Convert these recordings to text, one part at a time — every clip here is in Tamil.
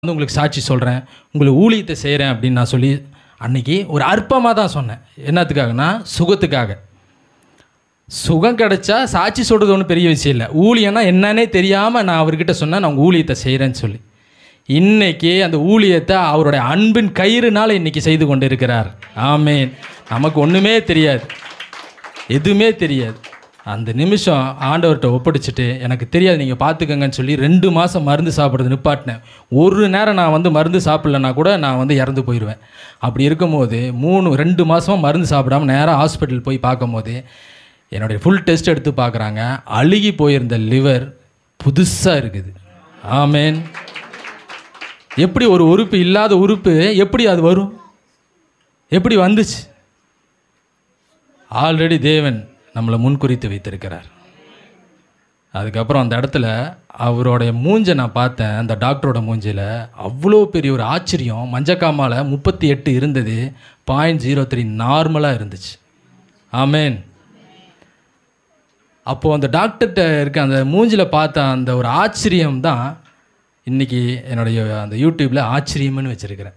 வந்து உங்களுக்கு சாட்சி சொல்கிறேன் உங்களுக்கு ஊழியத்தை செய்கிறேன் அப்படின்னு நான் சொல்லி அன்னைக்கு ஒரு அற்பமாக தான் சொன்னேன் என்னத்துக்காகனா சுகத்துக்காக சுகம் கிடைச்சா சாட்சி சொல்கிறது ஒன்றும் பெரிய விஷயம் இல்லை ஊழியம்னா என்னன்னே தெரியாமல் நான் அவர்கிட்ட சொன்னேன் நான் உங்கள் ஊழியத்தை செய்கிறேன்னு சொல்லி இன்னைக்கு அந்த ஊழியத்தை அவருடைய அன்பின் கயிறுனால இன்னைக்கு செய்து கொண்டு இருக்கிறார் ஆமேன் நமக்கு ஒன்றுமே தெரியாது எதுவுமே தெரியாது அந்த நிமிஷம் ஆண்டவர்கிட்ட ஒப்படைச்சிட்டு எனக்கு தெரியாது நீங்கள் பார்த்துக்கங்கன்னு சொல்லி ரெண்டு மாதம் மருந்து சாப்பிட்றது நிப்பாட்டினேன் ஒரு நேரம் நான் வந்து மருந்து சாப்பிட்லன்னா கூட நான் வந்து இறந்து போயிடுவேன் அப்படி இருக்கும்போது மூணு ரெண்டு மாதமாக மருந்து சாப்பிடாம நேராக ஹாஸ்பிட்டல் போய் பார்க்கும்போது என்னுடைய ஃபுல் டெஸ்ட் எடுத்து பார்க்குறாங்க அழுகி போயிருந்த லிவர் புதுசாக இருக்குது ஆமேன் எப்படி ஒரு உறுப்பு இல்லாத உறுப்பு எப்படி அது வரும் எப்படி வந்துச்சு ஆல்ரெடி தேவன் நம்மளை முன்குறித்து வைத்திருக்கிறார் அதுக்கப்புறம் அந்த இடத்துல அவருடைய மூஞ்சை நான் பார்த்தேன் அந்த டாக்டரோட மூஞ்சில் அவ்வளோ பெரிய ஒரு ஆச்சரியம் மஞ்சக்காமால முப்பத்தி எட்டு இருந்தது பாயிண்ட் ஜீரோ த்ரீ நார்மலாக இருந்துச்சு ஆமேன் அப்போது அந்த டாக்டர்கிட்ட இருக்க அந்த மூஞ்சில் பார்த்த அந்த ஒரு ஆச்சரியம் தான் இன்றைக்கி என்னுடைய அந்த யூடியூப்பில் ஆச்சரியம்னு வச்சுருக்கிறேன்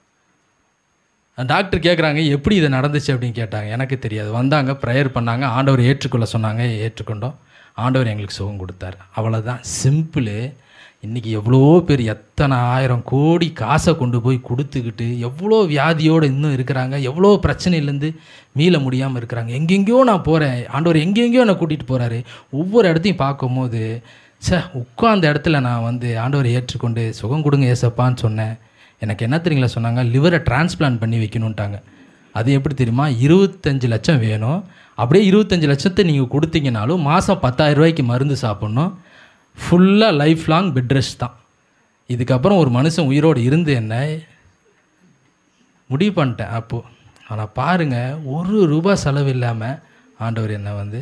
டாக்டர் கேட்குறாங்க எப்படி இது நடந்துச்சு அப்படின்னு கேட்டாங்க எனக்கு தெரியாது வந்தாங்க ப்ரேயர் பண்ணாங்க ஆண்டவர் ஏற்றுக்கொள்ள சொன்னாங்க ஏற்றுக்கொண்டோம் ஆண்டவர் எங்களுக்கு சுகம் கொடுத்தார் அவ்வளோதான் சிம்பிளு இன்றைக்கி எவ்வளோ பேர் எத்தனை ஆயிரம் கோடி காசை கொண்டு போய் கொடுத்துக்கிட்டு எவ்வளோ வியாதியோடு இன்னும் இருக்கிறாங்க எவ்வளோ பிரச்சனையிலேருந்து மீள முடியாமல் இருக்கிறாங்க எங்கெங்கேயோ நான் போகிறேன் ஆண்டவர் எங்கெங்கேயோ என்னை கூட்டிகிட்டு போகிறாரு ஒவ்வொரு இடத்தையும் பார்க்கும்போது சே உட்காந்த இடத்துல நான் வந்து ஆண்டவரை ஏற்றுக்கொண்டு சுகம் கொடுங்க ஏசப்பான்னு சொன்னேன் எனக்கு என்ன தெரியுங்களா சொன்னாங்க லிவரை டிரான்ஸ்பிளான்ட் பண்ணி வைக்கணுன்ட்டாங்க அது எப்படி தெரியுமா இருபத்தஞ்சு லட்சம் வேணும் அப்படியே இருபத்தஞ்சு லட்சத்தை நீங்கள் கொடுத்தீங்கனாலும் மாதம் பத்தாயிரம் ரூபாய்க்கு மருந்து சாப்பிட்ணும் ஃபுல்லாக லைஃப் லாங் பெட் ரெஸ்ட் தான் இதுக்கப்புறம் ஒரு மனுஷன் உயிரோடு இருந்து என்ன முடிவு பண்ணிட்டேன் அப்போது ஆனால் பாருங்கள் ஒரு ரூபா செலவு இல்லாமல் ஆண்டவர் என்னை வந்து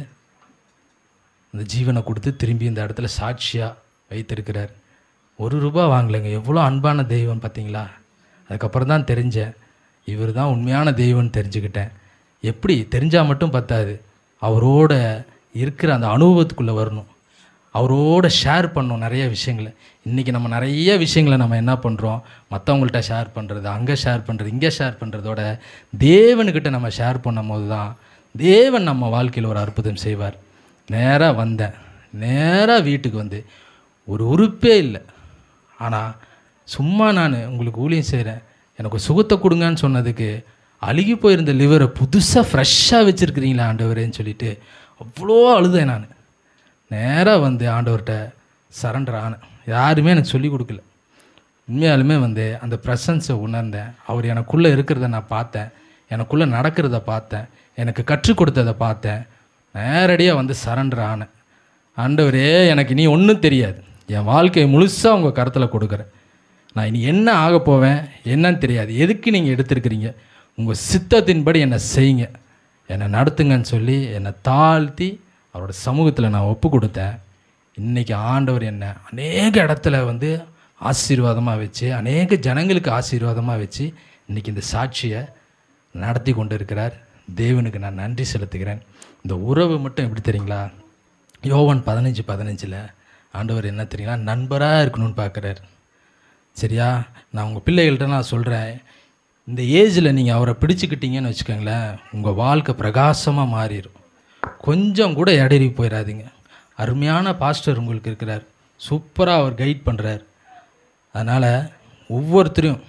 அந்த ஜீவனை கொடுத்து திரும்பி இந்த இடத்துல சாட்சியாக வைத்திருக்கிறார் ஒரு ரூபா வாங்கலைங்க எவ்வளோ அன்பான தெய்வம் பார்த்தீங்களா அதுக்கப்புறம் தான் தெரிஞ்சேன் இவர் தான் உண்மையான தெய்வம்னு தெரிஞ்சுக்கிட்டேன் எப்படி தெரிஞ்சால் மட்டும் பத்தாது அவரோட இருக்கிற அந்த அனுபவத்துக்குள்ளே வரணும் அவரோட ஷேர் பண்ணணும் நிறைய விஷயங்களை இன்றைக்கி நம்ம நிறைய விஷயங்களை நம்ம என்ன பண்ணுறோம் மற்றவங்கள்ட்ட ஷேர் பண்ணுறது அங்கே ஷேர் பண்ணுறது இங்கே ஷேர் பண்ணுறதோட தேவனுக்கிட்ட நம்ம ஷேர் பண்ணும் போது தான் தேவன் நம்ம வாழ்க்கையில் ஒரு அற்புதம் செய்வார் நேராக வந்தேன் நேராக வீட்டுக்கு வந்து ஒரு உறுப்பே இல்லை ஆனால் சும்மா நான் உங்களுக்கு ஊழியம் செய்கிறேன் எனக்கு ஒரு சுகத்தை கொடுங்கன்னு சொன்னதுக்கு அழுகி போயிருந்த லிவரை புதுசாக ஃப்ரெஷ்ஷாக வச்சுருக்கிறீங்களா ஆண்டவரேன்னு சொல்லிட்டு அவ்வளோ அழுதேன் நான் நேராக வந்து ஆண்டவர்கிட்ட சரண்டர் ஆனேன் யாருமே எனக்கு சொல்லிக் கொடுக்கல உண்மையாலுமே வந்து அந்த ப்ரெசன்ஸை உணர்ந்தேன் அவர் எனக்குள்ளே இருக்கிறத நான் பார்த்தேன் எனக்குள்ளே நடக்கிறத பார்த்தேன் எனக்கு கற்றுக் கொடுத்ததை பார்த்தேன் நேரடியாக வந்து சரண்டர் ஆனேன் ஆண்டவரே எனக்கு நீ ஒன்றும் தெரியாது என் வாழ்க்கையை முழுசாக உங்கள் கருத்தில் கொடுக்குறேன் நான் இனி என்ன ஆக போவேன் என்னன்னு தெரியாது எதுக்கு நீங்கள் எடுத்திருக்கிறீங்க உங்கள் சித்தத்தின்படி என்னை செய்யுங்க என்னை நடத்துங்கன்னு சொல்லி என்னை தாழ்த்தி அவரோட சமூகத்தில் நான் ஒப்பு கொடுத்தேன் இன்றைக்கி ஆண்டவர் என்னை அநேக இடத்துல வந்து ஆசீர்வாதமாக வச்சு அநேக ஜனங்களுக்கு ஆசீர்வாதமாக வச்சு இன்றைக்கி இந்த சாட்சியை நடத்தி கொண்டு இருக்கிறார் தேவனுக்கு நான் நன்றி செலுத்துகிறேன் இந்த உறவு மட்டும் எப்படி தெரியுங்களா யோவன் பதினஞ்சு பதினஞ்சில் ஆண்டவர் என்ன தெரியுங்களா நண்பராக இருக்கணும்னு பார்க்குறாரு சரியா நான் உங்கள் பிள்ளைகள்கிட்ட நான் சொல்கிறேன் இந்த ஏஜில் நீங்கள் அவரை பிடிச்சிக்கிட்டீங்கன்னு வச்சுக்கோங்களேன் உங்கள் வாழ்க்கை பிரகாசமாக மாறிடும் கொஞ்சம் கூட இடறி போயிடாதீங்க அருமையான பாஸ்டர் உங்களுக்கு இருக்கிறார் சூப்பராக அவர் கைட் பண்ணுறார் அதனால் ஒவ்வொருத்தரையும்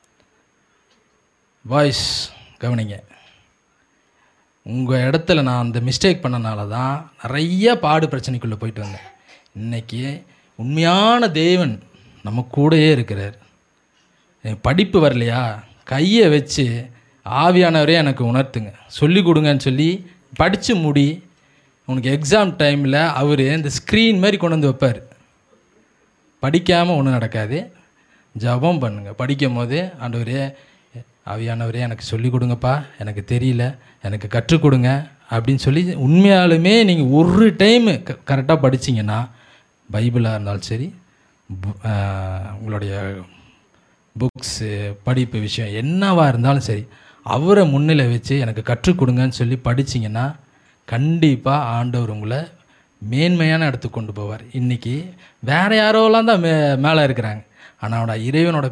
வாய்ஸ் கவனிங்க உங்கள் இடத்துல நான் அந்த மிஸ்டேக் பண்ணனால தான் நிறைய பாடு பிரச்சனைக்குள்ளே போயிட்டு வந்தேன் இன்றைக்கி உண்மையான தேவன் நம்ம கூடயே இருக்கிறார் எனக்கு படிப்பு வரலையா கையை வச்சு ஆவியானவரே எனக்கு உணர்த்துங்க சொல்லி கொடுங்கன்னு சொல்லி படித்து முடி உனக்கு எக்ஸாம் டைமில் அவர் இந்த ஸ்க்ரீன் மாதிரி கொண்டு வந்து வைப்பார் படிக்காமல் ஒன்றும் நடக்காது ஜபம் பண்ணுங்கள் படிக்கும் போது ஆண்டவரே ஆவியானவரே எனக்கு சொல்லி கொடுங்கப்பா எனக்கு தெரியல எனக்கு கற்றுக் கொடுங்க அப்படின்னு சொல்லி உண்மையாலுமே நீங்கள் ஒரு டைமு க கரெக்டாக படிச்சிங்கன்னா பைபிளாக இருந்தாலும் சரி பு- ஆஹ் உங்களுடைய புக்ஸு படிப்பு விஷயம் என்னவாக இருந்தாலும் சரி அவரை முன்னிலை வச்சு எனக்கு கற்றுக் கொடுங்கன்னு சொல்லி படிச்சிங்கன்னா கண்டிப்பாக ஆண்டவர் உங்களை மேன்மையான இடத்துக்கு கொண்டு போவார் இன்றைக்கி வேறு யாரோலாம் தான் மே மேலே இருக்கிறாங்க ஆனால் இறைவனோட